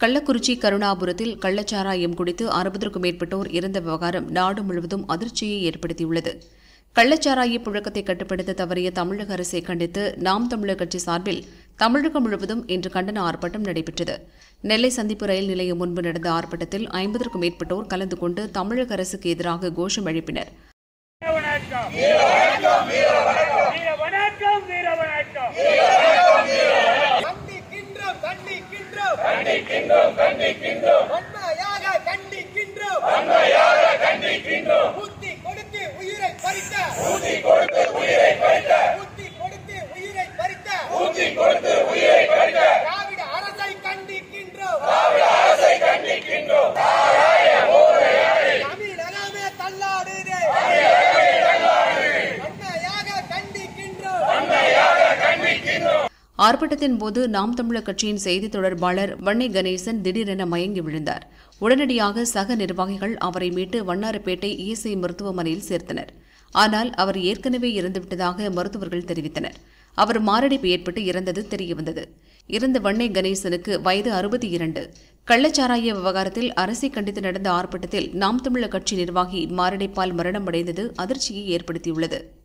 கள்ளக்குறிச்சி கருணாபுரத்தில் கள்ளச்சாராயம் குடித்து அறுபதற்கும் மேற்பட்டோர் இறந்த விவகாரம் நாடு முழுவதும் அதிர்ச்சியை ஏற்படுத்தியுள்ளது கள்ளச்சாராய புழக்கத்தை கட்டுப்படுத்த தவறிய தமிழக அரசை கண்டித்து நாம் தமிழர் கட்சி சார்பில் தமிழகம் முழுவதும் இன்று கண்டன ஆர்ப்பாட்டம் நடைபெற்றது நெல்லை சந்திப்பு ரயில் நிலையம் முன்பு நடந்த ஆர்ப்பாட்டத்தில் ஐம்பதற்கும் மேற்பட்டோர் கலந்து கொண்டு தமிழக அரசுக்கு எதிராக கோஷம் எழுப்பினர் வணக்கம் வீர வணக்கம் வீர வணக்கம் கண்டிக்கின்றோம் கண்டிக்கின்றோம் கண்டிக்கின்றோம் கண்டிக்கின்றோம் வன்மையாக கண்டிக்கின்றோம் வன்மையாக கண்டிக்கின்றோம் ஊத்தி கொடுத்து உயிரை பறித்த ஊத்தி கொடுத்து உயிரை பறித்த ஊத்தி கொடுத்து உயிரை பறித்த ஊத்தி கொடுத்து உயிரை பறித்த திராவிட அரசை கண்டிக்கின்றோம் திராவிட அரசை கண்டிக்கின்றோம் தமிழகமே தள்ளாடுதே வன்மையாக கண்டிக்கின்றோம் ஆர்ப்பாட்டத்தின் போது நாம் தமிழர் கட்சியின் செய்தி தொடர்பாளர் வன்னி கணேசன் திடீரென மயங்கி விழுந்தார் உடனடியாக சக நிர்வாகிகள் அவரை மீட்டு வண்ணாரப்பேட்டை இஎஸ்ஐ மருத்துவமனையில் சேர்த்தனர் ஆனால் அவர் ஏற்கனவே இறந்துவிட்டதாக மருத்துவர்கள் தெரிவித்தனர் அவர் மாரடைப்பு ஏற்பட்டு இறந்தது தெரியவந்தது இறந்த வண்ணை கணேசனுக்கு வயது அறுபத்தி இரண்டு கள்ளச்சாராய விவகாரத்தில் அரசை கண்டித்து நடந்த ஆர்ப்பாட்டத்தில் நாம் தமிழர் கட்சி நிர்வாகி மாரடைப்பால் மரணமடைந்தது அதிர்ச்சியை ஏற்படுத்தியுள்ளது